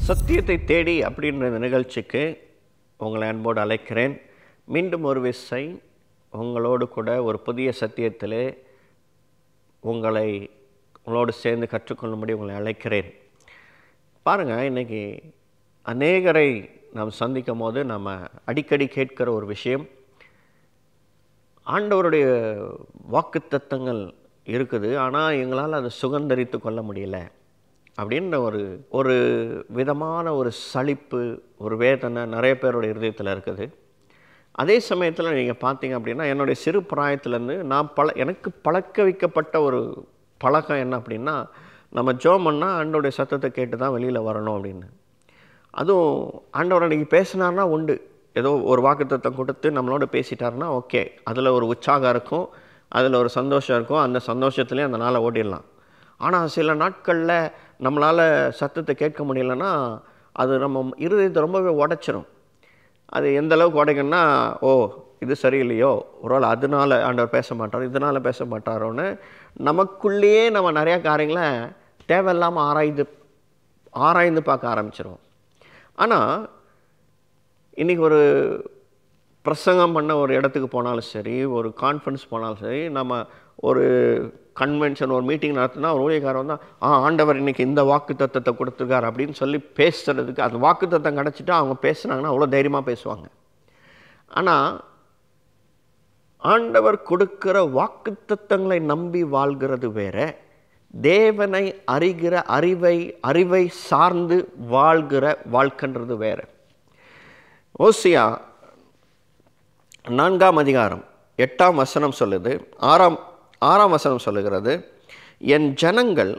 சத்தியத்தை தேடி அப்படின்ற இந்த நிகழ்ச்சிக்கு உங்களை அன்போடு அழைக்கிறேன் மீண்டும் ஒரு விசை உங்களோடு கூட ஒரு புதிய சத்தியத்திலே உங்களை உங்களோடு சேர்ந்து கற்றுக்கொள்ளும்படி உங்களை அழைக்கிறேன் பாருங்கள் இன்றைக்கி அநேகரை நாம் சந்திக்கும் போது நம்ம அடிக்கடி கேட்கிற ஒரு விஷயம் ஆண்டவருடைய வாக்குத்தத்தங்கள் இருக்குது ஆனால் எங்களால் அதை சுகந்தரித்து கொள்ள முடியல அப்படின்ற ஒரு ஒரு விதமான ஒரு சலிப்பு ஒரு வேதனை நிறைய பேருடைய இருதயத்தில் இருக்குது அதே சமயத்தில் நீங்கள் பார்த்தீங்க அப்படின்னா என்னுடைய சிறு பிராயத்துலேருந்து நான் பழ எனக்கு பழக்க வைக்கப்பட்ட ஒரு பழக்கம் என்ன அப்படின்னா நம்ம ஜோம் பண்ணால் ஆண்டோடைய சத்தத்தை கேட்டு தான் வெளியில் வரணும் அப்படின்னு அதுவும் ஆண்டவர் அன்றைக்கி பேசினார்னா உண்டு ஏதோ ஒரு வாக்குத்தத்தம் கொடுத்து நம்மளோட பேசிட்டாருன்னா ஓகே அதில் ஒரு உற்சாகம் இருக்கும் அதில் ஒரு சந்தோஷம் இருக்கும் அந்த சந்தோஷத்துலேயே அந்த நாளை ஓடிடலாம் ஆனால் சில நாட்களில் நம்மளால் சத்தத்தை கேட்க முடியலன்னா அது நம்ம இருதயத்தை ரொம்பவே உடைச்சிரும் அது எந்த அளவுக்கு உடைக்கணும்னா ஓ இது சரியில்லையோ ஒருவேளை அதனால ஆண்டவர் பேச மாட்டார் இதனால் பேச மாட்டாரோன்னு நமக்குள்ளேயே நம்ம நிறையா காரியங்களை தேவையில்லாமல் ஆராய்ந்து ஆராய்ந்து பார்க்க ஆரம்பிச்சிருவோம் ஆனால் இன்றைக்கி ஒரு பிரசங்கம் பண்ண ஒரு இடத்துக்கு போனாலும் சரி ஒரு கான்ஃபரன்ஸ் போனாலும் சரி நம்ம ஒரு கன்வென்ஷன் ஒரு மீட்டிங் நடத்தினா ஒரு ஊழியக்காரர் வந்தால் ஆ ஆண்டவர் இன்றைக்கி இந்த வாக்கு தத்தத்தை கொடுத்துருக்கார் அப்படின்னு சொல்லி பேசுகிறதுக்கு அந்த வாக்கு தத்தம் கிடச்சிட்டா அவங்க பேசுனாங்கன்னா அவ்வளோ தைரியமாக பேசுவாங்க ஆனால் ஆண்டவர் கொடுக்கிற வாக்குத்தத்தங்களை நம்பி வாழ்கிறது வேற தேவனை அறிகிற அறிவை அறிவை சார்ந்து வாழ்கிற வாழ்க்கைன்றது வேற ஓசியா நான்காம் அதிகாரம் எட்டாம் வசனம் சொல்லுது ஆறாம் ஆறாம் வசனம் சொல்லுகிறது என் ஜனங்கள்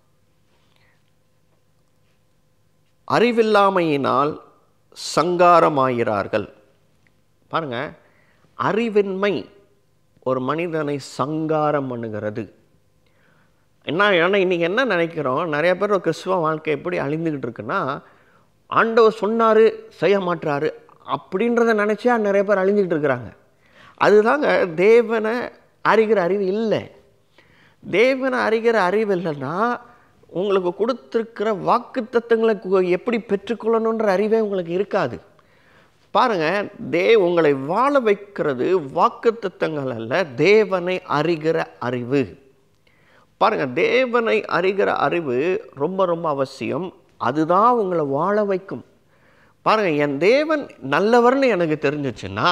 அறிவில்லாமையினால் சங்காரமாகிறார்கள் பாருங்க அறிவின்மை ஒரு மனிதனை சங்காரம் பண்ணுகிறது என்ன ஏன்னா இன்றைக்கி என்ன நினைக்கிறோம் நிறைய பேர் கிறிஸ்துவ வாழ்க்கை எப்படி அழிந்துக்கிட்டு இருக்குன்னா ஆண்டவர் சொன்னார் செய்ய மாட்டாரு அப்படின்றத நினச்சா நிறைய பேர் அழிஞ்சிக்கிட்டு இருக்கிறாங்க அதுதாங்க தேவனை அறிகிற அறிவு இல்லை தேவனை அறிகிற அறிவு இல்லைன்னா உங்களுக்கு கொடுத்துருக்கிற வாக்கு தத்துவங்களை எப்படி பெற்றுக்கொள்ளணுன்ற அறிவே உங்களுக்கு இருக்காது பாருங்கள் தே உங்களை வாழ வைக்கிறது வாக்கு தத்தங்கள் அல்ல தேவனை அறிகிற அறிவு பாருங்கள் தேவனை அறிகிற அறிவு ரொம்ப ரொம்ப அவசியம் அதுதான் உங்களை வாழ வைக்கும் பாருங்கள் என் தேவன் நல்லவர்னு எனக்கு தெரிஞ்சிச்சுன்னா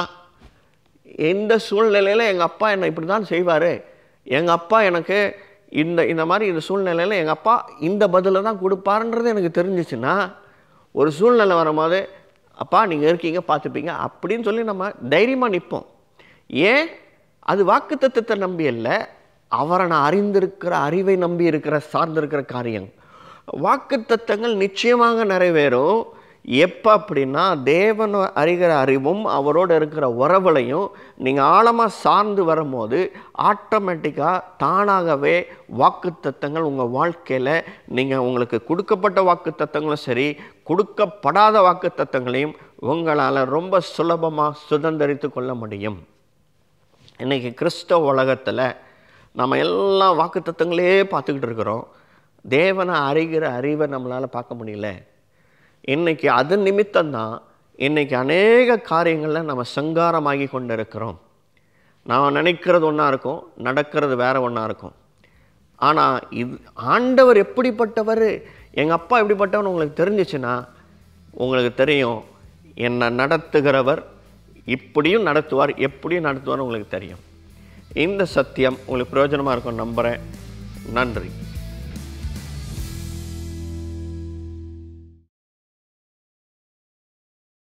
எந்த சூழ்நிலையில் எங்கள் அப்பா என்னை இப்படி தான் செய்வார் எங்கள் அப்பா எனக்கு இந்த இந்த மாதிரி இந்த சூழ்நிலையில் எங்கள் அப்பா இந்த பதிலை தான் கொடுப்பாருன்றது எனக்கு தெரிஞ்சிச்சுன்னா ஒரு சூழ்நிலை வரும்போது அப்பா நீங்கள் இருக்கீங்க பார்த்துப்பீங்க அப்படின்னு சொல்லி நம்ம தைரியமாக நிற்போம் ஏன் அது வாக்கு தத்துவத்தை நம்பி இல்லை அவரை நான் அறிந்திருக்கிற அறிவை நம்பி இருக்கிற சார்ந்திருக்கிற காரியம் வாக்கு தத்தங்கள் நிச்சயமாக நிறைவேறும் எப்போ அப்படின்னா தேவன் அறிகிற அறிவும் அவரோடு இருக்கிற உறவுலையும் நீங்கள் ஆழமாக சார்ந்து வரும்போது ஆட்டோமேட்டிக்காக தானாகவே வாக்குத்தத்தங்கள் உங்கள் வாழ்க்கையில் நீங்கள் உங்களுக்கு கொடுக்கப்பட்ட வாக்குத்தத்தங்களும் சரி கொடுக்கப்படாத வாக்குத்தத்தங்களையும் உங்களால் ரொம்ப சுலபமாக சுதந்திரித்து கொள்ள முடியும் இன்றைக்கி கிறிஸ்தவ உலகத்தில் நம்ம எல்லா வாக்குத்தத்தங்களே பார்த்துக்கிட்டு இருக்கிறோம் தேவனை அறிகிற அறிவை நம்மளால் பார்க்க முடியல இன்றைக்கி அது நிமித்தம்தான் இன்றைக்கி அநேக காரியங்களில் நம்ம சங்காரமாகி கொண்டு இருக்கிறோம் நான் நினைக்கிறது ஒன்றா இருக்கும் நடக்கிறது வேற ஒன்றா இருக்கும் ஆனால் இது ஆண்டவர் எப்படிப்பட்டவர் எங்கள் அப்பா எப்படிப்பட்டவன் உங்களுக்கு தெரிஞ்சிச்சுன்னா உங்களுக்கு தெரியும் என்னை நடத்துகிறவர் இப்படியும் நடத்துவார் எப்படியும் நடத்துவார் உங்களுக்கு தெரியும் இந்த சத்தியம் உங்களுக்கு பிரயோஜனமாக இருக்கும் நம்புகிறேன் நன்றி